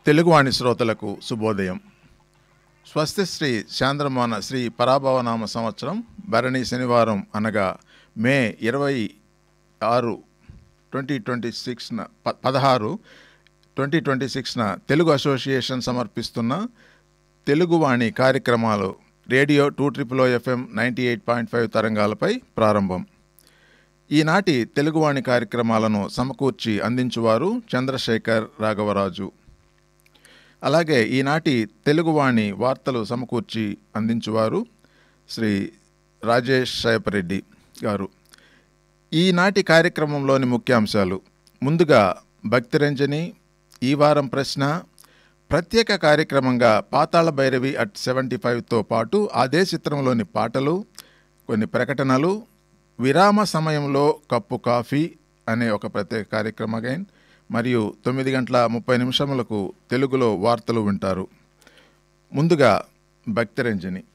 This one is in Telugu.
తెలుగువాణి శ్రోతలకు శుభోదయం స్వస్తి శ్రీ చాంద్రమాన శ్రీ పరాభవనామ సంవత్సరం భరణి శనివారం అనగా మే ఇరవై ఆరు ట్వంటీ ట్వంటీ సిక్స్న ప పదహారు ట్వంటీ ట్వంటీ సిక్స్న తెలుగు అసోసియేషన్ సమర్పిస్తున్న తెలుగువాణి కార్యక్రమాలు radio two triple FM ninety eight point five తరంగాలపై ప్రారంభం ఈనాటి తెలుగువాణి కార్యక్రమాలను సమకూర్చి అందించువారు చంద్రశేఖర్ రాఘవరాజు అలాగే ఈనాటి తెలుగువాణి వార్తలు సమకూర్చి అందించువారు శ్రీ రాజేష్ శయపరెడ్డి గారు ఈనాటి కార్యక్రమంలోని ముఖ్యాంశాలు ముందుగా భక్తిరంజని ఈ వారం ప్రశ్న ప్రత్యేక కార్యక్రమంగా పాతాళ భైరవి అట్ సెవెంటీ ఫైవ్తో పాటు అదే చిత్రంలోని పాటలు కొన్ని ప్రకటనలు విరామ సమయంలో కప్పు కాఫీ అనే ఒక ప్రత్యేక కార్యక్రమం again, మరియు తొమ్మిది గంటల ముప్పై నిమిషములకు తెలుగులో వార్తలు వింటారు ముందుగా భక్తిరంజని